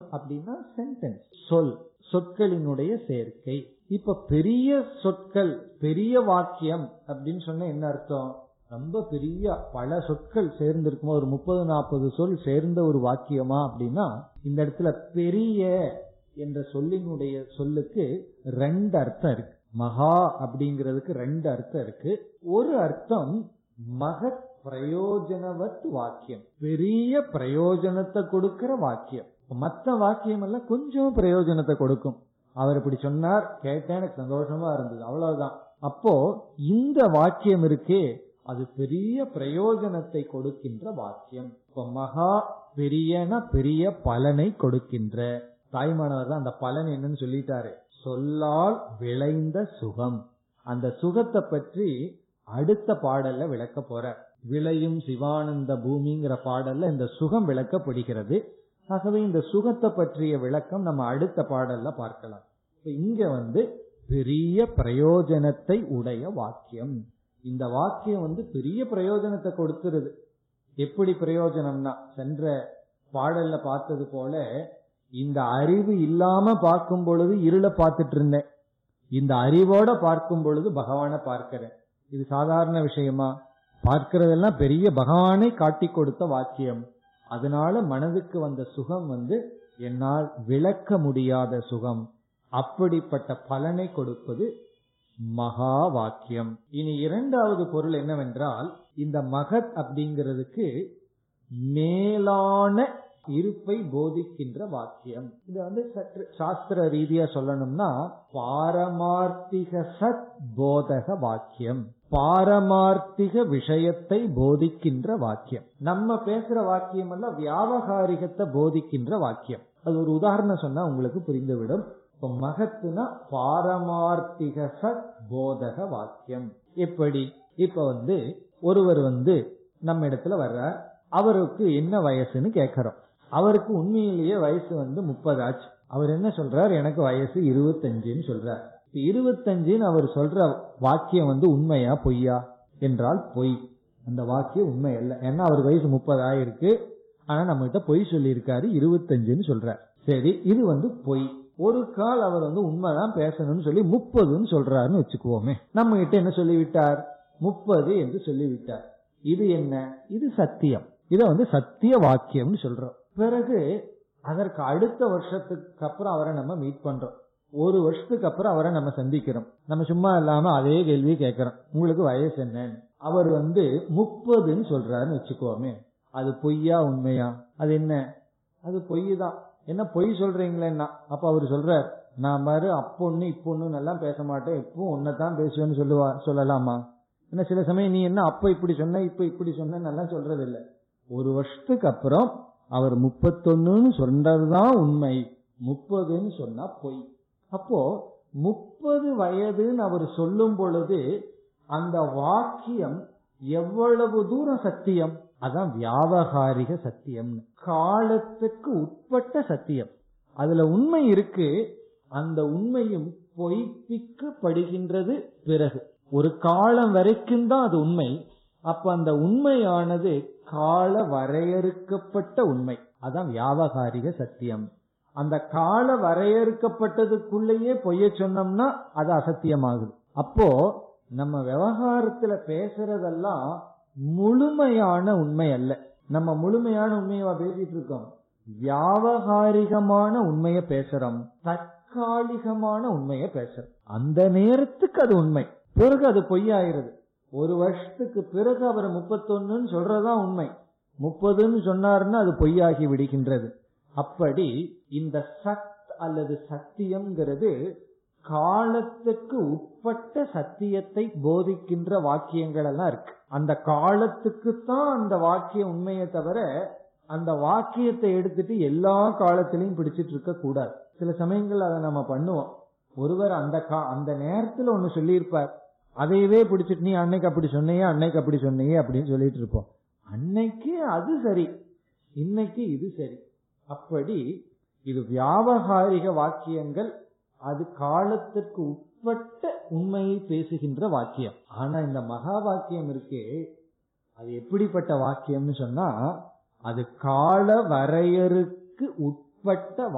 அப்படின்னா சென்டென்ஸ் சொல் சொற்களினுடைய சேர்க்கை இப்ப பெரிய சொற்கள் பெரிய வாக்கியம் அப்படின்னு சொன்னா என்ன அர்த்தம் ரொம்ப பெரிய பல சொற்கள் சேர்ந்து இருக்கும் ஒரு முப்பது நாற்பது சொல் சேர்ந்த ஒரு வாக்கியமா அப்படின்னா இந்த இடத்துல பெரிய என்ற சொல்லினுடைய சொல்லுக்கு ரெண்டு அர்த்தம் இருக்கு மகா அப்படிங்கிறதுக்கு ரெண்டு அர்த்தம் இருக்கு ஒரு அர்த்தம் மகத் பிரயோஜனவத் வாக்கியம் பெரிய பிரயோஜனத்தை கொடுக்கிற வாக்கியம் மத்த வாக்கியம் எல்லாம் கொஞ்சம் பிரயோஜனத்தை கொடுக்கும் அவர் இப்படி சொன்னார் கேட்டேன் எனக்கு சந்தோஷமா இருந்தது அவ்வளவுதான் அப்போ இந்த வாக்கியம் இருக்கே அது பெரிய பிரயோஜனத்தை கொடுக்கின்ற வாக்கியம் இப்ப மகா பெரியன பெரிய பலனை கொடுக்கின்ற தாய்மானவர் தான் அந்த பலன் என்னன்னு சொல்லிட்டாரு சொல்லால் விளைந்த சுகம் அந்த சுகத்தை பற்றி அடுத்த பாடல்ல விளக்க போற விளையும் சிவானந்த பூமிங்கிற பாடல்ல இந்த சுகம் விளக்கப்படுகிறது ஆகவே இந்த சுகத்தை பற்றிய விளக்கம் நம்ம அடுத்த பாடல்ல பார்க்கலாம் இங்க வந்து பெரிய பிரயோஜனத்தை உடைய வாக்கியம் இந்த வாக்கியம் வந்து பெரிய பிரயோஜனத்தை கொடுத்துருது எப்படி பிரயோஜனம்னா சென்ற பாடல்ல பார்த்தது போல இந்த அறிவு இல்லாம பார்க்கும் பொழுது இருளை பார்த்துட்டு இருந்தேன் இந்த அறிவோட பார்க்கும் பொழுது பகவானை பார்க்கிறேன் இது சாதாரண விஷயமா பார்க்கிறதெல்லாம் பெரிய பகவானை காட்டி கொடுத்த வாக்கியம் அதனால மனதுக்கு வந்த சுகம் வந்து என்னால் விளக்க முடியாத சுகம் அப்படிப்பட்ட பலனை கொடுப்பது மகா வாக்கியம் இனி இரண்டாவது பொருள் என்னவென்றால் இந்த மகத் அப்படிங்கிறதுக்கு மேலான இருப்பை போதிக்கின்ற வாக்கியம் இது வந்து சற்று சாஸ்திர ரீதியா சொல்லணும்னா பாரமார்த்திக சத் போதக வாக்கியம் பாரமார்த்திக விஷயத்தை போதிக்கின்ற வாக்கியம் நம்ம பேசுற வாக்கியம் எல்லாம் வியாபகாரிகத்தை போதிக்கின்ற வாக்கியம் அது ஒரு உதாரணம் சொன்னா உங்களுக்கு புரிந்துவிடும் இப்ப மகத்துனா பாரமார்த்திக சத் போதக வாக்கியம் எப்படி இப்ப வந்து ஒருவர் வந்து நம்ம இடத்துல வர்ற அவருக்கு என்ன வயசுன்னு கேட்கிறோம் அவருக்கு உண்மையிலேயே வயசு வந்து முப்பது ஆச்சு அவர் என்ன சொல்றார் எனக்கு வயசு இருபத்தஞ்சுன்னு சொல்றார் இருபத்தஞ்சுன்னு அவர் சொல்ற வாக்கியம் வந்து உண்மையா பொய்யா என்றால் பொய் அந்த வாக்கியம் உண்மை அல்ல ஏன்னா அவர் வயசு முப்பது ஆயிருக்கு ஆனா நம்ம கிட்ட பொய் சொல்லியிருக்காரு இருபத்தஞ்சுன்னு சொல்றார் சரி இது வந்து பொய் ஒரு கால் அவர் வந்து உண்மைதான் பேசணும்னு சொல்லி முப்பதுன்னு சொல்றாருன்னு வச்சுக்குவோமே நம்ம கிட்ட என்ன சொல்லிவிட்டார் முப்பது என்று சொல்லிவிட்டார் இது என்ன இது சத்தியம் இத வந்து சத்திய வாக்கியம்னு சொல்றோம் பிறகு அதற்கு அடுத்த வருஷத்துக்கு அப்புறம் அவரை நம்ம மீட் பண்றோம் ஒரு வருஷத்துக்கு அப்புறம் அவரை நம்ம சந்திக்கிறோம் நம்ம சும்மா இல்லாம அதே கேள்வி கேட்கிறோம் உங்களுக்கு வயசு என்னன்னு அவர் வந்து முப்பதுன்னு சொல்றாருன்னு வச்சுக்கோமே அது பொய்யா உண்மையா அது என்ன அது பொய் தான் என்ன பொய் சொல்றீங்களேன்னா அப்ப அவர் சொல்றார் நான் மாதிரி அப்பொன்னு இப்பொன்னு எல்லாம் பேச மாட்டேன் இப்போ ஒன்னதான் பேசுவேன்னு சொல்லுவா சொல்லலாமா என்ன சில சமயம் நீ என்ன அப்ப இப்படி சொன்ன இப்ப இப்படி சொன்ன எல்லாம் சொல்றது இல்ல ஒரு வருஷத்துக்கு அப்புறம் அவர் முப்பத்தொன்னுன்னு சொன்னதுதான் உண்மை முப்பதுன்னு சொன்னா பொய் அப்போ முப்பது வயதுன்னு அவர் சொல்லும் பொழுது அந்த வாக்கியம் எவ்வளவு தூரம் சத்தியம் அதான் வியாபகாரிக சத்தியம் காலத்துக்கு உட்பட்ட சத்தியம் அதுல உண்மை இருக்கு அந்த உண்மையும் பொய்ப்பிக்கப்படுகின்றது பிறகு ஒரு காலம் வரைக்கும் தான் அது உண்மை அப்ப அந்த உண்மையானது கால வரையறுக்கப்பட்ட உண்மை அதான் வியாபகாரிக சத்தியம் அந்த கால வரையறுக்கப்பட்டதுக்குள்ளேயே பொய்ய சொன்னோம்னா அது அசத்தியமாகுது அப்போ நம்ம விவகாரத்துல பேசுறதெல்லாம் முழுமையான உண்மை அல்ல நம்ம முழுமையான உண்மையா பேசிட்டு இருக்கோம் வியாபகாரிகமான உண்மைய பேசுறோம் தற்காலிகமான உண்மைய பேசுறோம் அந்த நேரத்துக்கு அது உண்மை பிறகு அது பொய்யாயிருது ஒரு வருஷத்துக்கு பிறகு அவர் முப்பத்தொன்னு சொல்றதா உண்மை முப்பதுன்னு சொன்னாருன்னா அது பொய்யாகி விடுகின்றது அப்படி இந்த சத் அல்லது சத்தியம்ங்கிறது காலத்துக்கு உட்பட்ட சத்தியத்தை போதிக்கின்ற வாக்கியங்கள் எல்லாம் இருக்கு அந்த காலத்துக்கு தான் அந்த வாக்கியம் உண்மையை தவிர அந்த வாக்கியத்தை எடுத்துட்டு எல்லா காலத்திலையும் பிடிச்சிட்டு இருக்க கூடாது சில சமயங்கள் அதை நம்ம பண்ணுவோம் ஒருவர் அந்த அந்த நேரத்துல ஒன்னு சொல்லியிருப்பார் அதையவே பிடிச்சிட்டு நீ அன்னைக்கு அப்படி சொன்னையே அன்னைக்கு அப்படி சொன்னையே அப்படின்னு சொல்லிட்டு இருப்போம் அன்னைக்கு அது சரி இன்னைக்கு இது சரி அப்படி இது வியாபகாரிக வாக்கியங்கள் அது காலத்திற்கு உட்பட்ட உண்மையை பேசுகின்ற வாக்கியம் ஆனா இந்த மகா வாக்கியம் இருக்கே அது எப்படிப்பட்ட வாக்கியம்னு சொன்னா அது கால வரையறுக்கு உட்பட்ட